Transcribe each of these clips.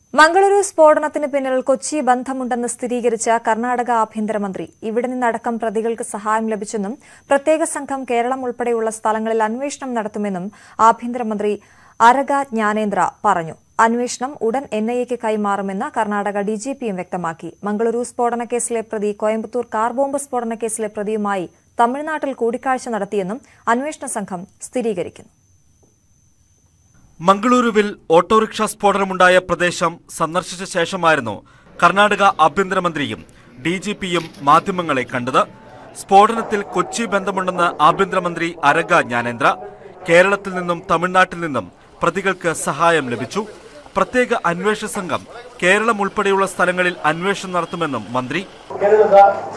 മംഗളൂരു സ്ഫോടനത്തിന് പിന്നിൽ കൊച്ചി ബന്ധമുണ്ടെന്ന് സ്ഥിരീകരിച്ച കർണാടക ആഭ്യന്തരമന്ത്രി ഇവിടെ നിന്നടക്കം പ്രതികൾക്ക് സഹായം ലഭിച്ചെന്നും പ്രത്യേക സംഘം കേരളം ഉൾപ്പെടെയുള്ള സ്ഥലങ്ങളിൽ അന്വേഷണം നടത്തുമെന്നും ആഭ്യന്തരമന്ത്രി അരക ജ്ഞാനേന്ദ്ര പറഞ്ഞു അന്വേഷണം ഉടൻ എൻഐഎക്ക് കൈമാറുമെന്ന് കർണാടക ഡിജിപിയും വ്യക്തമാക്കി മംഗളൂരു സ്ഫോടന കേസിലെ പ്രതി കോയമ്പത്തൂർ കാർ ബോംബ് സ്ഫോടന കേസിലെ പ്രതിയുമായി തമിഴ്നാട്ടിൽ കൂടിക്കാഴ്ച നടത്തിയെന്നും അന്വേഷണ സംഘം സ്ഥിരീകരിക്കുന്നു മംഗളൂരുവിൽ ഓട്ടോറിക്ഷ സ്ഫോടനമുണ്ടായ പ്രദേശം സന്ദർശിച്ച ശേഷമായിരുന്നു കർണാടക ആഭ്യന്തരമന്ത്രിയും ഡി ജി പിയും മാധ്യമങ്ങളെ കണ്ടത് സ്ഫോടനത്തിൽ കൊച്ചി ബന്ധമുണ്ടെന്ന് ആഭ്യന്തരമന്ത്രി അരഗ ജ്ഞാനേന്ദ്ര കേരളത്തിൽ നിന്നും തമിഴ്നാട്ടിൽ നിന്നും പ്രതികൾക്ക് സഹായം ലഭിച്ചു പ്രത്യേക അന്വേഷണ സംഘം കേരളം ഉൾപ്പെടെയുള്ള സ്ഥലങ്ങളിൽ അന്വേഷണം നടത്തുമെന്നും മന്ത്രി ಕೇರಳದ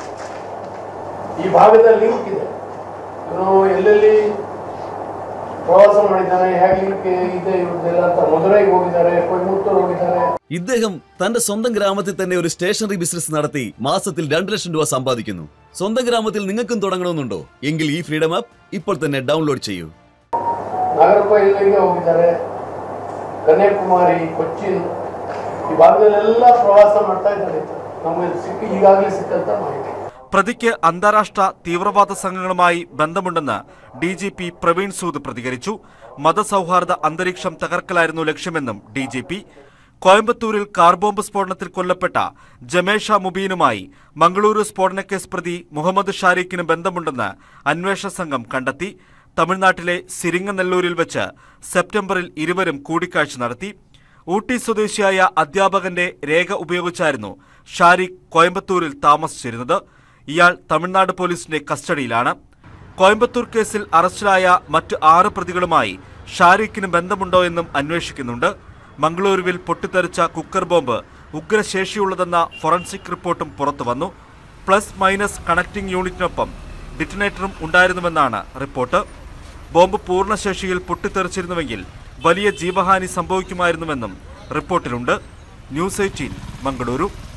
ಈ ಭಾಗದ ಲಿಂಕ್ ಇದೆ ಇವನು ಎಲ್ಲೆಲ್ಲಿ ಪ್ರವಾಸ ಮಾಡಿದ್ದಾನೆ ಹೇಗೆ ಲಿಂಕ್ ಇದೆ ಇವ್ರದ್ದೆಲ್ಲ ಅಂತ ಮಧುರೈಗೆ ಹೋಗಿದ್ದಾರೆ ಕೊಯಮತ್ತೂರು ಹೋಗಿದ್ದಾರೆ ഇദ്ദേഹം തന്റെ സ്വന്തം ഗ്രാമത്തിൽ തന്നെ ഒരു സ്റ്റേഷനറി ബിസിനസ് നടത്തി മാസത്തിൽ രണ്ട് ലക്ഷം രൂപ സമ്പാദിക്കുന്നു സ്വന്തം ഗ്രാമത്തിൽ നിങ്ങൾക്കും തുടങ്ങണമെന്നുണ്ടോ എങ്കിൽ ഈ ഫ്രീഡം ആപ്പ് ഇപ്പോൾ തന്നെ ഡൗൺലോഡ് ചെയ്യൂ ನಾಗರಕೋಯಿಲಿಗೆ ಹೋಗಿದ್ದಾರೆ ಕನ್ಯಾಕುಮಾರಿ ಕೊಚ್ಚಿನ್ ಈ ಭಾಗದಲ್ಲೆಲ್ಲ ಪ್ರವಾಸ ಮಾಡ್ತಾ ಇದ್ದಾರೆ ನಮಗೆ ಸಿಕ್ಕಿ ಈಗಾಗಲೇ ಸಿಕ್ಕಂತ ಮಾಹಿತಿ പ്രതിക്ക് അന്താരാഷ്ട്ര തീവ്രവാദ സംഘങ്ങളുമായി ബന്ധമുണ്ടെന്ന് D G P Praveen Sood പ്രതികരിച്ചു മതസൗഹാർദ്ദ അന്തരീക്ഷം തകർക്കലായിരുന്നു ലക്ഷ്യമെന്നും ഡി ജി പി കോയമ്പത്തൂരിൽ കാർ ബോംബ് സ്ഫോടനത്തിൽ കൊല്ലപ്പെട്ട ജമേഷ മുബീനുമായി മംഗളൂരു സ്ഫോടനക്കേസ് പ്രതി മുഹമ്മദ് ഷാരിഖിന് ബന്ധമുണ്ടെന്ന് അന്വേഷണ സംഘം കണ്ടെത്തി തമിഴ്നാട്ടിലെ സിരിങ്ങനെല്ലൂരിൽ വെച്ച് സെപ്റ്റംബറിൽ ഇരുവരും കൂടിക്കാഴ്ച നടത്തി ഊട്ടി സ്വദേശിയായ അധ്യാപകന്റെ രേഖ ഉപയോഗിച്ചായിരുന്നു ഷാരിഖ് കോയമ്പത്തൂരിൽ താമസിച്ചിരുന്നത് ഇയാൾ തമിഴ്നാട് പോലീസിന്റെ കസ്റ്റഡിയിലാണ് കോയമ്പത്തൂർ കേസിൽ അറസ്റ്റിലായ മറ്റ് ആറ് പ്രതികളുമായി ഷാരിഖിന് ബന്ധമുണ്ടോ എന്നും അന്വേഷിക്കുന്നുണ്ട് മംഗളൂരുവിൽ പൊട്ടിത്തെറിച്ച കുക്കർ ബോംബ് ഉഗ്രശേഷിയുള്ളതെന്ന ഫോറൻസിക് റിപ്പോർട്ടും പുറത്തുവന്നു പ്ലസ് മൈനസ് കണക്ടിംഗ് യൂണിറ്റിനൊപ്പം ഡിറ്റനേറ്ററും ഉണ്ടായിരുന്നുവെന്നാണ് റിപ്പോർട്ട് ബോംബ് പൂർണ്ണശേഷിയിൽ പൊട്ടിത്തെറിച്ചിരുന്നുവെങ്കിൽ വലിയ ജീവഹാനി സംഭവിക്കുമായിരുന്നുവെന്നും റിപ്പോർട്ടിലുണ്ട് ന്യൂസ് എയ്റ്റീൻ മംഗളൂരു